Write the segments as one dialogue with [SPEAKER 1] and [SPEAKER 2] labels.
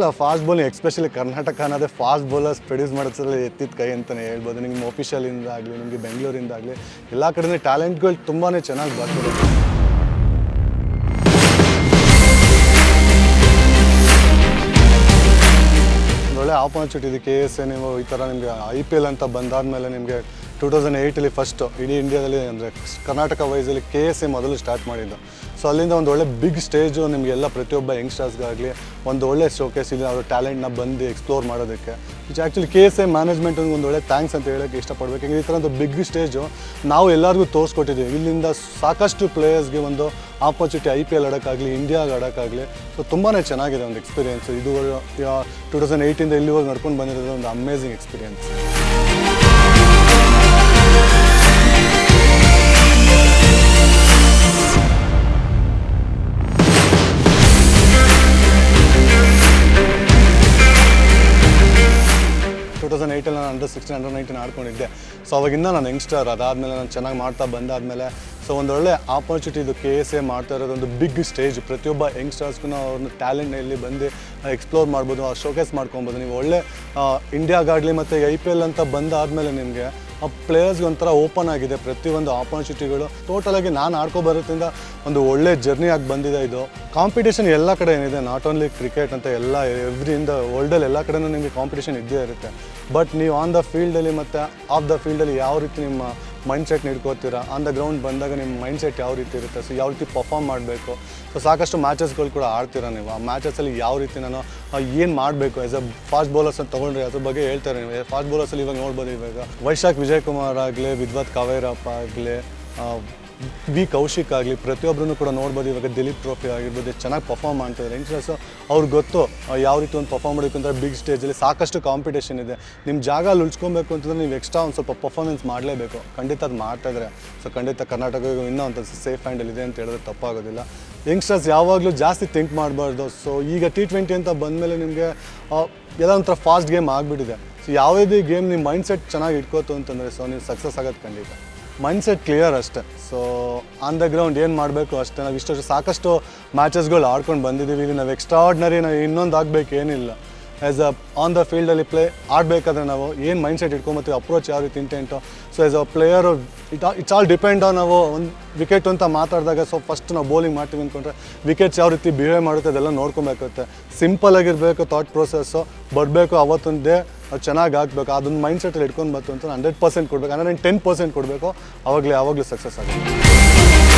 [SPEAKER 1] ಇಲ್ಲ fast bowling especially Karnataka ಅನ್ನೋದೇ fast bowlers produce ಮಾಡೋದ್ರಲ್ಲಿ ಎತ್ತಿದ ಕೈ ಅಂತಲೇ ಹೇಳ್ಬೋದು ನಿಮ್ಮ ಒಫಿಷಿಯಲಿಂದ ಆಗಲಿ ನಿಮಗೆ ಬೆಂಗಳೂರಿಂದ ಆಗಲಿ ಎಲ್ಲ ಕಡೆನೇ ಟ್ಯಾಲೆಂಟ್ಗಳು ತುಂಬಾ ಚೆನ್ನಾಗಿ ಬರ್ತಿದೆ ಒಂದು ಒಳ್ಳೆ ಆಪರ್ಚುನಿಟಿ ಇದೆ ಕೆ ಎಸ್ ಎ ನೀವು ಈ ಥರ ನಿಮಗೆ ಐ ಪಿ ಎಲ್ ಅಂತ ಬಂದಾದಮೇಲೆ ನಿಮಗೆ ಟೂ ತೌಸಂಡ್ ಏಯ್ಟಲ್ಲಿ ಫಸ್ಟು ಇಡೀ ಇಂಡಿಯಾದಲ್ಲಿ ಅಂದರೆ ಕರ್ನಾಟಕ ವೈಸಲ್ಲಿ ಕೆ ಎಸ್ ಎ ಮೊದಲು ಸ್ಟಾರ್ಟ್ ಮಾಡಿದ್ದು ಸೊ ಅಲ್ಲಿಂದ ಒಂದು ಒಳ್ಳೆ ಬಿಗ್ ಸ್ಟೇಜು ನಿಮಗೆಲ್ಲ ಪ್ರತಿಯೊಬ್ಬ ಯಂಗ್ಸ್ಟರ್ಸ್ಗಾಗಲಿ ಒಂದು ಒಳ್ಳೆ ಶೋಕೇಸ್ ಇದೆ ಅವ್ರ ಟ್ಯಾಲೆಂಟ್ನ ಬಂದು ಎಕ್ಸ್ಪ್ಲೋರ್ ಮಾಡೋದಕ್ಕೆ which actually K S A ಮ್ಯಾನೇಜ್ಮೆಂಟಿಗೆ ಒಂದು ಒಳ್ಳೆ ಥ್ಯಾಂಕ್ಸ್ ಅಂತ ಹೇಳೋಕ್ಕೆ ಇಷ್ಟಪಡ್ಬೇಕು ಯಾಕಂದ್ರೆ ಈ ಥರ ಒಂದು ಬಿಗ್ ಸ್ಟೇಜು ನಾವು ಎಲ್ಲರಿಗೂ ತೋರಿಸ್ಕೊಟ್ಟಿದ್ದೀವಿ ಇಲ್ಲಿಂದ ಸಾಕಷ್ಟು ಪ್ಲೇಯರ್ಸ್ಗೆ ಒಂದು ಆಪರ್ಚುನಿಟಿ ಐ ಪಿ ಎಲ್ ಆಡೋಕ್ಕಾಗಲಿ ಇಂಡಿಯಾಗೆ ಆಡೋಕ್ಕಾಗಲಿ ಸೊ ತುಂಬಾ ಚೆನ್ನಾಗಿದೆ ಒಂದು ಎಕ್ಸ್ಪೀರಿಯನ್ಸ್ ಇದು ಟೂ ತೌಸಂಡ್ ಏಯ್ಟಿಂದ ಇಲ್ಲಿವರೆಗೆ ನಡ್ಕೊಂಡು ಬಂದಿರೋದು ಒಂದು ಅಮೇಝಿಂಗ್ ಎಕ್ಸ್ಪೀರಿಯನ್ಸ್ ಟೂ ತೌಸಂಡ್ ಏಯ್ಟಲ್ಲಿ ನಾನು ಅಂಡರ್ ಸಿಕ್ಸ್ಟೀನ್ ಅಂಡರ್ ನೈನ್ಟೀನ್ ಆಡ್ಕೊಂಡಿದ್ದೆ ಸೊ ಅವಾಗಿಂದ ನಾನು ಯಂಗ್ಸ್ಟರ್ ಅದಾದಮೇಲೆ ನಾನು ಚೆನ್ನಾಗಿ ಮಾಡ್ತಾ ಬಂದಾದಮೇಲೆ ಸೊ ಒಂದೊಳ್ಳೆ ಆಪರ್ಚುನಿಟಿ ಇದು ಕೆ ಎಸ್ ಎ ಮಾಡ್ತಾ ಇರೋದು ಒಂದು ಬಿಗ್ ಸ್ಟೇಜ್ ಪ್ರತಿಯೊಬ್ಬ ಯಂಗ್ಸ್ಟರ್ಸ್ಗೂ ಅವ್ರನ್ನ ಟ್ಯಾಲೆಂಟ್ನ ಇಲ್ಲಿ ಬಂದು ಎಕ್ಸ್ಪ್ಲೋರ್ ಮಾಡ್ಬೋದು ಶೋಕೇಸ್ ಮಾಡ್ಕೊಬೋದು ನೀವು ಒಳ್ಳೆ ಇಂಡಿಯಾಗಾಗಲಿ ಮತ್ತು ಐ ಪಿ ಎಲ್ ಅಂತ ಬಂದಾದಮೇಲೆ ನಿಮಗೆ ಆ ಪ್ಲೇಯರ್ಸ್ಗೆ ಒಂಥರ ಓಪನ್ ಆಗಿದೆ ಪ್ರತಿಯೊಂದು ಆಪರ್ಚುನಿಟಿಗಳು ಟೋಟಲಾಗಿ ನಾನು ಆಡ್ಕೊ ಬರೋದ್ರಿಂದ ಒಂದು ಒಳ್ಳೆ ಜರ್ನಿ ಆಗಿ ಬಂದಿದೆ ಇದು ಕಾಂಪಿಟೇಷನ್ ಎಲ್ಲ ಕಡೆ ಏನಿದೆ ನಾಟ್ ಓನ್ಲಿ ಕ್ರಿಕೆಟ್ ಅಂತ ಎಲ್ಲ ಎವ್ರಿಯಿಂದ ವರ್ಲ್ಡಲ್ಲಿ ಎಲ್ಲ ಕಡೆನೂ ನಿಮಗೆ ಕಾಂಪಿಟೇಷನ್ ಇದ್ದೇ ಇರುತ್ತೆ ಬಟ್ ನೀವು ಆನ್ ದ ಫೀಲ್ಡಲ್ಲಿ ಮತ್ತು ಆಫ್ ದ ಫೀಲ್ಡಲ್ಲಿ ಯಾವ ರೀತಿ ನಿಮ್ಮ ಮೈಂಡ್ ಸೆಟ್ ಹಿಡ್ಕೋತೀರಾ ಆನ್ ದ ಗ್ರೌಂಡ್ ಬಂದಾಗ ನಿಮ್ಮ ಮೈಂಡ್ ಸೆಟ್ ಯಾವ ರೀತಿ ಇರುತ್ತೆ ಸೊ ಯಾವ ರೀತಿ ಪರ್ಫಾರ್ಮ್ ಮಾಡಬೇಕು ಸೊ ಸಾಕಷ್ಟು ಮ್ಯಾಚಸ್ಗಳು ಕೂಡ ಆಡ್ತೀರಾ ನೀವು ಆ ಮ್ಯಾಚಸಲ್ಲಿ ಯಾವ ರೀತಿ ನಾನು ಏನು ಮಾಡಬೇಕು ಆ್ಯಸ್ ಅ ಫಾಸ್ಟ್ ಬೌಲರ್ಸ್ ಅಂತ ತೊಗೊಂಡ್ರೆ ಅದ್ರ ಬಗ್ಗೆ ಹೇಳ್ತಾರೆ ನೀವು ಫಾಸ್ಟ್ ಬೌಲರ್ಸಲ್ಲಿ ಇವಾಗ ನೋಡ್ಬೋದು ಇವಾಗ ವೈಶಾಖ್ ವಿಜಯ್ ಕುಮಾರ್ ಆಗಲಿ ವಿದ್ವತ್ ಕಾವೇರಪ್ಪ ಆಗಲಿ ವಿ ಕೌಶಿಕ್ ಆಗಲಿ ಪ್ರತಿಯೊಬ್ಬರನ್ನು ಕೂಡ ನೋಡ್ಬೋದು ಇವಾಗ ದಿಲೀಪ್ ಟ್ರೋಫಿ ಆಗಿರ್ಬೋದು ಎಷ್ಟು ಚೆನ್ನಾಗಿ ಪರ್ಫಾರ್ಮ್ ಮಾಡ್ತಿದ್ದಾರೆ ಯಂಗ್ಸ್ಟರ್ಸು ಅವ್ರಿಗೆ ಗೊತ್ತು ಆ, ಯಾವ ರೀತಿ ಒಂದು ಪರ್ಫಾರ್ಮ್ ಮಾಡಬೇಕು ಅಂದರೆ ಬಿಗ್ ಸ್ಟೇಜಲ್ಲಿ ಸಾಕಷ್ಟು ಕಾಂಪಿಟೇಷನ್ ಇದೆ ನಿಮ್ಮ ಜಾಗ ಅಲ್ಲಿ ಉಳ್ಸ್ಕೊಬೇಕು ಅಂತಂದ್ರೆ ನೀವು ಎಕ್ಸ್ಟ್ರಾ ಒಂದು ಸ್ವಲ್ಪ ಪರ್ಫಾರ್ಮೆನ್ಸ್ ಮಾಡಲೇಬೇಕು ಖಂಡಿತ ಅದು ಮಾಡ್ತಾಯಿದ್ರೆ ಸೊ ಖಂಡಿತ ಕರ್ನಾಟಕ ಇನ್ನೂ ಒಂದು ಸೇಫ್ ಹ್ಯಾಂಡಲ್ ಇದೆ ಅಂತ ಹೇಳಿದ್ರೆ ತಪ್ಪಾಗೋದಿಲ್ಲ ಯಂಗ್ಸ್ಟರ್ಸ್ ಯಾವಾಗಲೂ ಜಾಸ್ತಿ ಥಿಂಕ್ ಮಾಡಬಾರ್ದು ಸೊ ಈಗ ಟಿ ಟ್ವೆಂಟಿ ಅಂತ ಬಂದಮೇಲೆ ನಿಮಗೆ ಎಲ್ಲ ಒಂಥರ ಫಾಸ್ಟ್ ಗೇಮ್ ಆಗಿಬಿಟ್ಟಿದೆ ಸೊ ಯಾವುದೇ ಗೇಮ್ ನಿಮ್ಮ ಮೈಂಡ್ ಸೆಟ್ ಚೆನ್ನಾಗಿ ಇಟ್ಕೋತು ಅಂತಂದರೆ ಸೊ ನೀವು ಸಕ್ಸಸ್ ಆಗೋದು ಖಂಡಿತ ಮೈಂಡ್ ಸೆಟ್ ಕ್ಲಿಯರ್ ಅಷ್ಟೇ ಸೊ ಆನ್ ದ ಗ್ರೌಂಡ್ ಏನು ಮಾಡಬೇಕು ಅಷ್ಟೇ ನಾವು ಇಷ್ಟು ಸಾಕಷ್ಟು ಮ್ಯಾಚಸ್ಗಳು ಆಡ್ಕೊಂಡು ಬಂದಿದ್ದೀವಿ ಇಲ್ಲಿ ನಾವು ಎಕ್ಸ್ಟ್ರಾರ್ಡ್ನರಿ ನಾವು ಇನ್ನೊಂದು ಆಗಬೇಕು ಏನಿಲ್ಲ ಆ್ಯಸ್ ಅ ಆನ್ ದ ಫೀಲ್ಡಲ್ಲಿ ಪ್ಲೇ ಆಡಬೇಕಾದ್ರೆ ನಾವು ಏನು ಮೈಂಡ್ ಸೆಟ್ ಇಟ್ಕೊಂಬತ್ತೀವಿ ಅಪ್ರೋಚ್ ಯಾವ ರೀತಿ intent so as a player it it's all depend on ನಾವು ಒಂದು ವಿಕೆಟ್ ಅಂತ ಮಾತಾಡಿದಾಗ ಸೊ ಫಸ್ಟ್ ನಾವು ಬೌಲಿಂಗ್ ಮಾಡ್ತೀವಿ ಅಂದ್ಕೊಂಡ್ರೆ ವಿಕೆಟ್ಸ್ ಯಾವ ರೀತಿ ಬಿಹೇವ್ ಮಾಡುತ್ತೆ ಅದೆಲ್ಲ ನೋಡ್ಕೊಬೇಕಾಗುತ್ತೆ ಸಿಂಪಲ್ ಆಗಿರಬೇಕು ಥಾಟ್ ಪ್ರೊಸೆಸ್ಸು ಬರಬೇಕು ಅವತ್ತೊಂದು ಡೇ ಅದು ಚೆನ್ನಾಗಿ ಆಗಬೇಕು ಅದೊಂದು ಮೈಂಡ್ ಸೆಟಲ್ಲಿ ಇಟ್ಕೊಂಡು ಬಂತು ಅಂತ ಹಂಡ್ರೆಡ್ ಪರ್ಸೆಂಟ್ ಕೊಡಬೇಕು ಅಂದರೆ ಟೆನ್ ಪರ್ಸೆಂಟ್ ಕೊಡಬೇಕು ಅವಾಗಲೇ ಯಾವಾಗಲೂ ಸಕ್ಸಸ್ ಆಗುತ್ತೆ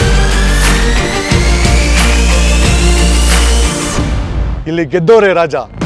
[SPEAKER 1] ಇಲ್ಲಿ ಗೆದ್ದೋರೇ ರಾಜ